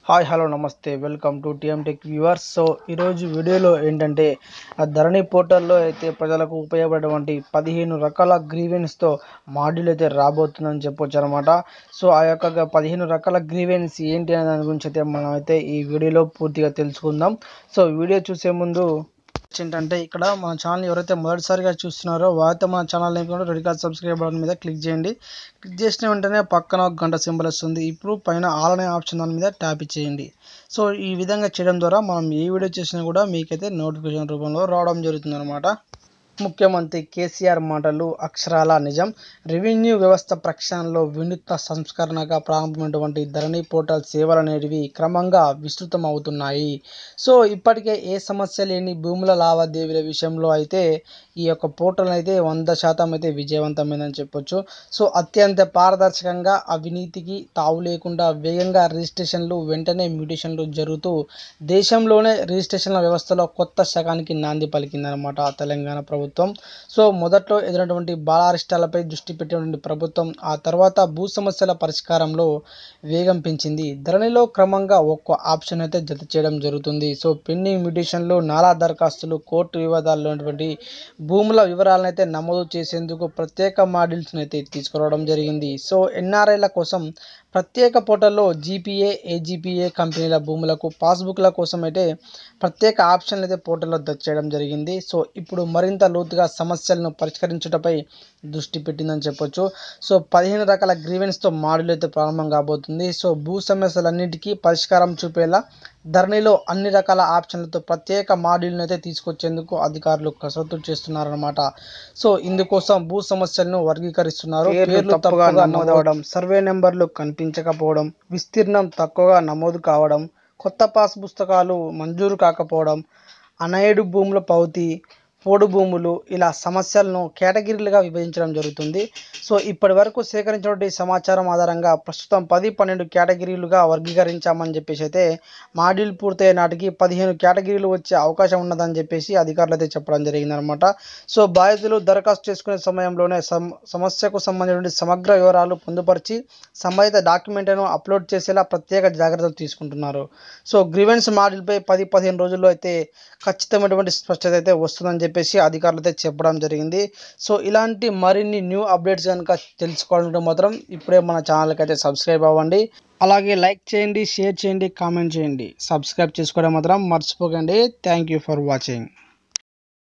hi hello నమస్తే welcome to TM tech viewers so ఈరోజు వీడియోలో ఏంటంటే ఆ ధరణి పోర్టల్లో అయితే ప్రజలకు ఉపయోగపడేటువంటి పదిహేను రకాల గ్రీవెన్స్తో మాడ్యూల్ అయితే రాబోతుందని చెప్పొచ్చు అనమాట సో ఆ యొక్క పదిహేను రకాల గ్రీవెన్స్ ఏంటి అనే దాని గురించి అయితే మనం అయితే ఈ వీడియోలో పూర్తిగా తెలుసుకుందాం సో వీడియో చూసే ముందు ఏంటంటే ఇక్కడ మన ఛానల్ ఎవరైతే మొదటిసారిగా చూస్తున్నారో వారైతే మన channel name red card subscribe button మీద క్లిక్ చేయండి క్లిక్ చేసిన వెంటనే పక్కన ఒక గంట సింబల్ వస్తుంది ఇప్పుడు పైన ఆల్ అనే ఆప్షన్ దాని మీద ట్యాప్ చేయండి సో ఈ విధంగా చేయడం ద్వారా మనం ఏ వీడియో చేసినా కూడా మీకైతే నోటిఫికేషన్ రూపంలో రావడం జరుగుతుంది అనమాట ముఖ్యమంత్రి కేసీఆర్ మాటలు అక్షరాల నిజం రెవెన్యూ వ్యవస్థ ప్రక్షాళనలో వినూత్న సంస్కరణగా ప్రారంభమైనటువంటి ధరణి పోర్టల్ సేవలు అనేటివి క్రమంగా విస్తృతం అవుతున్నాయి సో ఇప్పటికే ఏ సమస్య లేని భూముల లావాదేవీల విషయంలో అయితే ఈ యొక్క పోర్టల్ అయితే వంద శాతం అయితే విజయవంతమైందని చెప్పొచ్చు సో అత్యంత పారదర్శకంగా అవినీతికి తావు లేకుండా వేగంగా రిజిస్ట్రేషన్లు వెంటనే మ్యూటేషన్లు జరుగుతూ దేశంలోనే రిజిస్ట్రేషన్ల వ్యవస్థలో కొత్త శకానికి నాంది పలికిందనమాట తెలంగాణ ప్రభుత్వం సో మొదట్లో ఎదురైనటువంటి బాలారిష్టాలపై దృష్టి పెట్టినటువంటి ప్రభుత్వం ఆ తర్వాత భూ సమస్యల పరిష్కారంలో వేగం పెంచింది ధరణిలో క్రమంగా ఒక్క ఆప్షన్ అయితే జత చేయడం జరుగుతుంది సో పెండింగ్ మ్యూటేషన్లు నాలా దరఖాస్తులు కోర్టు వివాదాల్లో ఉన్నటువంటి భూముల వివరాలను అయితే నమోదు చేసేందుకు ప్రత్యేక మాడ్యూల్స్ని అయితే తీసుకురావడం జరిగింది సో ఎన్ఆర్ఐల కోసం ప్రత్యేక పోర్టల్లో జీపీఏ ఏజీపీఏ కంపెనీల భూములకు పాస్బుక్ల కోసం అయితే ప్రత్యేక ఆప్షన్లు అయితే పోర్టల్లో చేయడం జరిగింది సో ఇప్పుడు మరింత లోతుగా సమస్యలను పరిష్కరించుటపై దృష్టి పెట్టిందని చెప్పొచ్చు సో పదిహేను రకాల గ్రీవెన్స్తో మాడ్యూల్ అయితే ప్రారంభం కాబోతుంది సో భూ సమస్యలన్నిటికీ పరిష్కారం చూపేలా ధరణిలో అన్ని రకాల ఆప్షన్లతో ప్రత్యేక మాడ్యూల్ని అయితే తీసుకొచ్చేందుకు అధికారులు కసరత్తు చేస్తున్నారన్నమాట సో ఇందుకోసం భూ సమస్యలను వర్గీకరిస్తున్నారు పేర్లు తప్పుగా నమోదవడం సర్వే నెంబర్లు కనిపించకపోవడం విస్తీర్ణం తక్కువగా నమోదు కావడం కొత్త పాస్ పుస్తకాలు మంజూరు కాకపోవడం అనయేడు భూముల పౌతి పోడు భూములు ఇలా సమస్యలను కేటగిరీలుగా విభజించడం జరుగుతుంది సో ఇప్పటి వరకు సేకరించినటువంటి సమాచారం ఆధారంగా ప్రస్తుతం పది పన్నెండు కేటగిరీలుగా వర్గీకరించామని చెప్పేసి అయితే మాడ్యూల్ పూర్తయ్యే నాటికి పదిహేను కేటగిరీలు వచ్చే అవకాశం ఉన్నదని చెప్పేసి అధికారులు అయితే చెప్పడం జరిగిందనమాట సో బాధితులు దరఖాస్తు చేసుకునే సమయంలోనే సమ సమస్యకు సంబంధించిన సమగ్ర వివరాలు పొందుపరిచి సంబంధిత డాక్యుమెంట్లను అప్లోడ్ చేసేలా ప్రత్యేక జాగ్రత్తలు తీసుకుంటున్నారు సో గ్రీవెన్స్ మాడ్యూల్పై పది పదిహేను రోజుల్లో అయితే ఖచ్చితమైనటువంటి స్పష్టత అయితే వస్తుందని చెప్పేసి అధికారులు అయితే చెప్పడం జరిగింది సో ఇలాంటి మరిన్ని న్యూ అప్డేట్స్ కనుక తెలుసుకోవాలంటే మాత్రం ఇప్పుడే మన ఛానల్కి అయితే సబ్స్క్రైబ్ అవ్వండి అలాగే లైక్ చేయండి షేర్ చేయండి కామెంట్ చేయండి సబ్స్క్రైబ్ చేసుకోవడం మాత్రం మర్చిపోకండి థ్యాంక్ యూ ఫర్ వాచింగ్